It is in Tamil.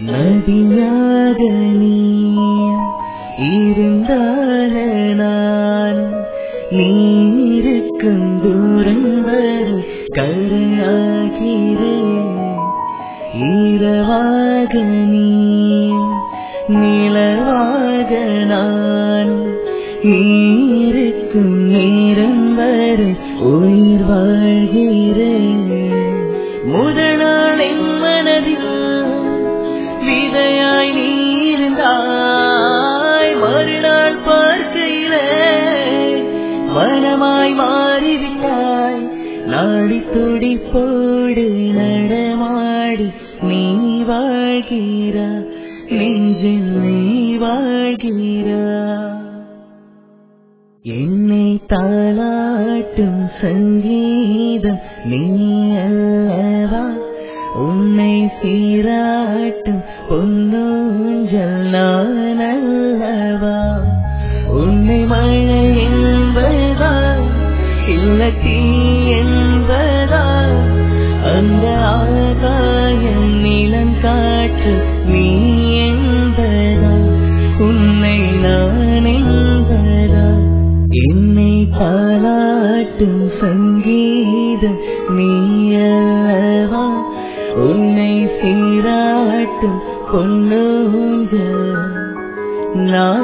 நதியாக நீ இருந்தால நான் நீருக்கும் தூரம் வரை கரையாகிறேன் இரவாக நீ நிலவாக நான் நீருக்கும் நேரம் வரை உயிர் வாழ்கிறேன் முதல் நாள் என் மனதில் விதையாய் நீ இருந்தாய் மறுநாள் பார்க்கையிலே மனமாய் மாறிவிட்டாய் நாடி துடிப்போடு நடமாடி நீ வாழ்கிறா நெஞ்சில் நீ வாழ்கிறா என்னை தாளாட்டும் சங்கீதம் நீ அல்லவா உன்னை சீராட்டும் பொன்னூஞ்சல் நான் அல்லவா உன்னை மழை என்பதா இல்ல தீ என்பதா அந்த ஆகாயம் நிலம் காற்று நீ என்பதா உன்னை நான் என்பதா என்னை பாராட்டும் சங்கீதம் நீ அல்லவா உன்னை சீராட்டும் பொன்னூஞ்சல் நான்